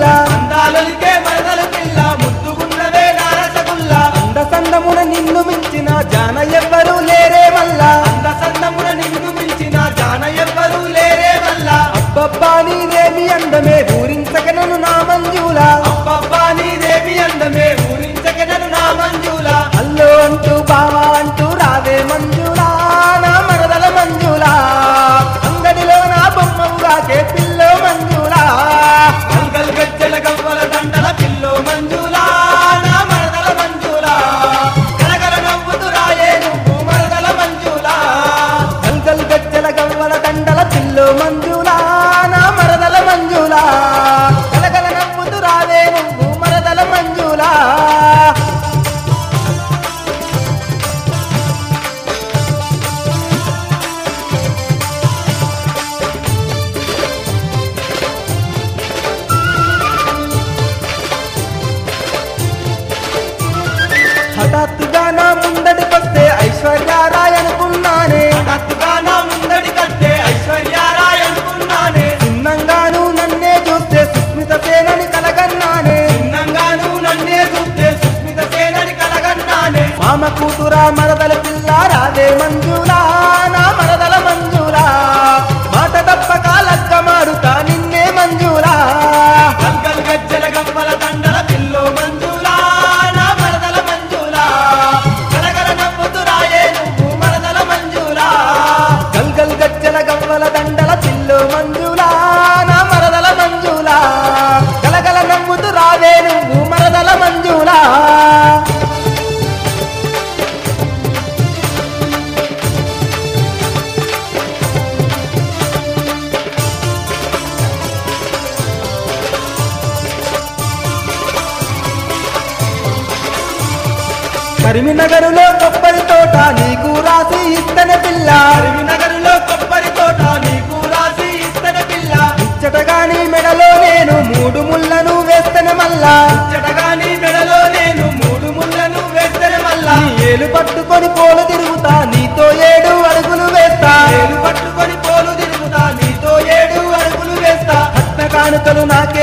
పిల్ల అందాలొలికే మరదల పిల్ల ముద్దుగున్నవే నారసగుల్ల అంద సందమున నిన్ను మించిన జాన ఎవ్వరు లేరే మల్లా అంద సందమున నిన్ను మించిన జాన ఎవ్వరూ లేరే వల్ల అబ్బబ్బా నీదేమి అందమే ఊరించగనను నా మంజులా అబ్బబ్బా నీదేవి అందమే ఊరించగనను నా మంజుల అల్లో అంటూ బావా అంటూ రావే మంజులా నా మరదల మంజులా అంగడిలో నా బొమ్మవుగాకే పిల్లో మంజులా గల్గల్ గజ్జల గవ్వల దండల పిల్లో మంజులా నా మరదల మంజులా కలగల నవ్వుతూ రాయే నువ్వు మరదల మంజులా గల్గల్ గజ్జల గవ్వల దండల పిల్లో మంజులా నా మరదల మంజులా గలగల నవ్వుతూ రావే నువ్వు మరదల మంజులా హఠాత్తుగా నా ముందడికొస్తే ఐశ్వర్యారాయ్ అనుకున్నానే హఠాత్తుగా నా ముందడి కట్టే ఐశ్వర్యారాయ్ అనుకున్నానే చిన్నంగాను నన్నే చూస్తే సుస్మిత సేనని కలగన్నానే చిన్నంగాను నన్నే చూస్తే సుస్మిత సేనని కలగన్నానే మామ కూతురా మరదల పిల్ల రాదే మంజులా నా మరదల మంజులా మాట తప్పక లక్క మారుతా నిన్నే మంజులా గల్గల్ గజ్జల గవ్వల దండల పిల్లో మంజులా నా మరదల మంజులా కలగల నవ్వుతూ రాయే నువ్వు మరదల మంజులా గల్గల్ గజ్జల గవ్వల దండల పిల్లు మంజులా నా మరదల మంజులా గలగల నవ్వుతూ రావే నువ్వు మరదల మంజులా కరీంనగరులో కొబ్బరి తోట నీకు రాసి ఇస్తన పిల్ల నగరులో కొబ్బరి తోట నీకు రాసి ఇస్తన పిల్ల ఇచ్చటగాని మెడలో నేను మూడు ముళ్ళను వేస్తన మల్లా చెటగాని మెడలో నేను మూడు ముళ్ళను వేస్తన మల్లా నీ ఏలు పట్టుకొని పోలు తిరుగుతా నీతో ఏడు అడుగులు వేస్తా నేను పట్టుకొని పోలు తిరుగుతా నీతో ఏడు అడుగులు వేస్తా రత్న కానుకలు నాకే